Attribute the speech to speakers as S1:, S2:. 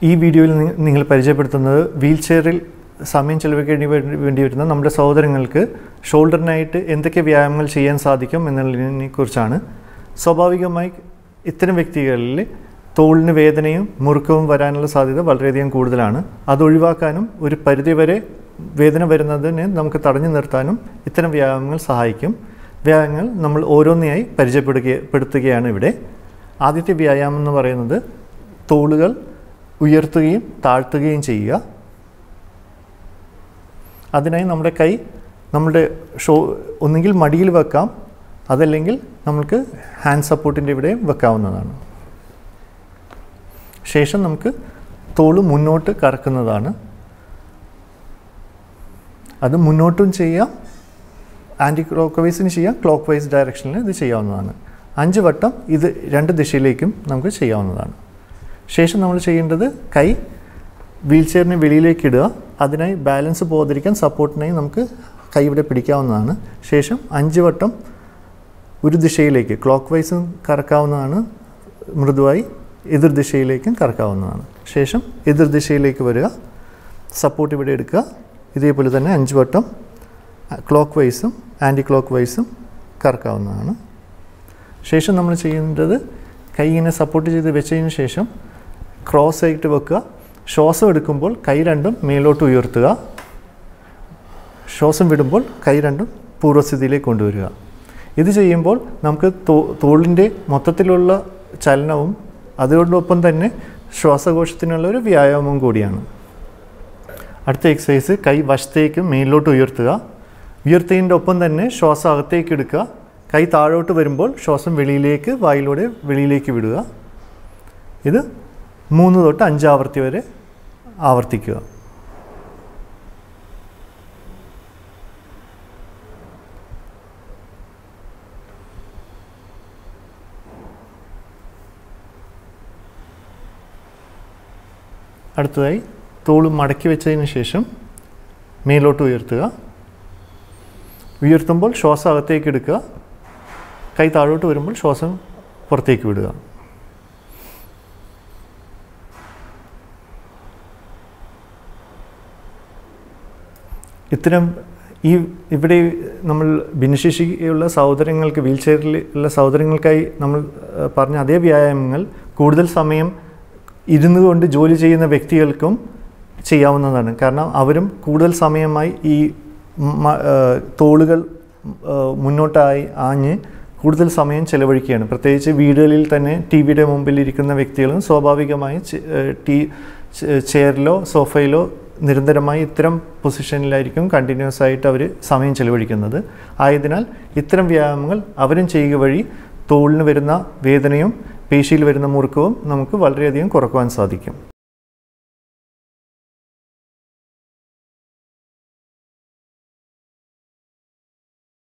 S1: ഈ വീഡിയോയിൽ നി- നിങ്ങൾ പരിചയപ്പെടുത്തുന്നത് വീൽ ചെയറിൽ സമയം ചെലവഴിക്കേണ്ടി വേ- വേണ്ടി വരുന്ന നമ്മുടെ സഹോദരങ്ങൾക്ക് ഷോൾഡറിനായിട്ട് എന്തൊക്കെ വ്യായാമങ്ങൾ ചെയ്യാൻ സാധിക്കും എന്നുള്ളതിനെ കുറിച്ചാണ് സ്വാഭാവികമായി ഇത്തരം വ്യക്തികളിൽ തോളിന് വേദനയും മുറുക്കവും വരാനുള്ള സാധ്യത വളരെയധികം കൂടുതലാണ് അത് ഒഴിവാക്കാനും ഒരു പരിധിവരെ വേദന വരുന്നതിനെ നമുക്ക് തടഞ്ഞു നിർത്താനും ഇത്തരം വ്യായാമങ്ങൾ സഹായിക്കും വ്യായാമങ്ങൾ നമ്മൾ ഓരോന്നായി പരിചയപ്പെടുക പെടുത്തുകയാണ് ഇവിടെ ആദ്യത്തെ വ്യായാമം എന്ന് പറയുന്നത് തോളുകൾ ഉയർത്തുകയും താഴ്ത്തുകയും ചെയ്യുക അതിനായി നമ്മുടെ കൈ നമ്മുടെ ഷോ ഒന്നുകിൽ മടിയിൽ വെക്കാം അതല്ലെങ്കിൽ നമുക്ക് ഹാൻഡ് സപ്പോർട്ടിൻ്റെ ഇവിടെയും വെക്കാവുന്നതാണ് ശേഷം നമുക്ക് തോള് മുന്നോട്ട് കറക്കുന്നതാണ് അത് മുന്നോട്ടും ചെയ്യാം ആൻറ്റി ക്ലോക്ക് വൈസിന് ചെയ്യാം ക്ലോക്ക് വൈസ് ഡയറക്ഷനിൽ ഇത് ചെയ്യാവുന്നതാണ് അഞ്ച് വട്ടം ഇത് രണ്ട് ദിശയിലേക്കും നമുക്ക് ചെയ്യാവുന്നതാണ് ശേഷം നമ്മൾ ചെയ്യേണ്ടത് കൈ വീൽ ചെയറിന് വെളിയിലേക്ക് ഇടുക അതിനായി ബാലൻസ് പോകാതിരിക്കാൻ സപ്പോർട്ടിനായി നമുക്ക് കൈ ഇവിടെ പിടിക്കാവുന്നതാണ് ശേഷം അഞ്ച് വട്ടം ഒരു ദിശയിലേക്ക് ക്ലോക്ക് വൈസും കറക്കാവുന്നതാണ് മൃദുവായി എതിർ ദിശയിലേക്കും കറക്കാവുന്നതാണ് ശേഷം എതിർ ദിശയിലേക്ക് വരിക സപ്പോർട്ട് ഇവിടെ എടുക്കുക ഇതേപോലെ തന്നെ അഞ്ച് വട്ടം ക്ലോക്ക് വൈസും ആൻറ്റി ക്ലോക്ക് വൈസും കറക്കാവുന്നതാണ് ശേഷം നമ്മൾ ചെയ്യേണ്ടത് കൈ ഇങ്ങനെ സപ്പോർട്ട് ചെയ്ത് വെച്ചതിന് ശേഷം ക്രോസ് ആയിട്ട് വെക്കുക ശ്വാസം എടുക്കുമ്പോൾ കൈ രണ്ടും മേലോട്ട് ഉയർത്തുക ശ്വാസം വിടുമ്പോൾ കൈ രണ്ടും പൂർവ്വസ്ഥിതിയിലേക്ക് കൊണ്ടുവരിക ഇത് ചെയ്യുമ്പോൾ നമുക്ക് തോ തോളിൻ്റെ മൊത്തത്തിലുള്ള ചലനവും അതോടൊപ്പം തന്നെ ശ്വാസകോശത്തിനുള്ള ഒരു വ്യായാമവും കൂടിയാണ് അടുത്ത എക്സസൈസ് കൈ വശത്തേക്ക് മേലോട്ട് ഉയർത്തുക ഉയർത്തിയതിൻ്റെ ഒപ്പം തന്നെ ശ്വാസം അകത്തേക്ക് എടുക്കുക കൈ താഴോട്ട് വരുമ്പോൾ ശ്വാസം വെളിയിലേക്ക് വായിലൂടെ വെളിയിലേക്ക് വിടുക ഇത് മൂന്ന് തൊട്ട് അഞ്ച് ആവർത്തി വരെ ആവർത്തിക്കുക അടുത്തതായി തോള് മടക്കി വെച്ചതിന് ശേഷം മേലോട്ട് ഉയർത്തുക ഉയർത്തുമ്പോൾ ശ്വാസം അകത്തേക്ക് എടുക്കുക കൈ താഴോട്ട് വരുമ്പോൾ ശ്വാസം പുറത്തേക്ക് വിടുക ഇത്തരം ഈ ഇവിടെ നമ്മൾ ഭിന്നശേഷിയുള്ള സഹോദരങ്ങൾക്ക് വീൽ ചെയറിൽ ഉള്ള സഹോദരങ്ങൾക്കായി നമ്മൾ ഏഹ്, പറഞ്ഞ അതേ വ്യായാമങ്ങൾ കൂടുതൽ സമയം ഇരുന്നു കൊണ്ട് ജോലി ചെയ്യുന്ന വ്യക്തികൾക്കും ചെയ്യാവുന്നതാണ് കാരണം അവരും കൂടുതൽ സമയമായി ഈ മ- ഏഹ്, തോളുകൾ ഏഹ്, മുന്നോട്ടായി ആഞ്ഞ് കൂടുതൽ സമയം ചെലവഴിക്കുകയാണ് പ്രത്യേകിച്ച് വീടുകളിൽ തന്നെ ടി വിയുടെ മുമ്പിൽ ഇരിക്കുന്ന വ്യക്തികളും സ്വാഭാവികമായി ചെ- ഏഹ്, ടി ചെ- ചെയറിലോ സോഫയിലോ നിരന്തരമായി ഇത്തരം പൊസിഷനിലായിരിക്കും കണ്ടിന്യൂസ് ആയിട്ട് അവർ സമയം ചെലവഴിക്കുന്നത് ആയതിനാൽ ഇത്തരം വ്യായാമങ്ങൾ അവരും ചെയ്യുക വഴി തോളിന് വരുന്ന വേദനയും പേശിയിൽ വരുന്ന മുറുക്കവും നമുക്ക് വളരെയധികം കുറക്കുവാൻ സാധിക്കും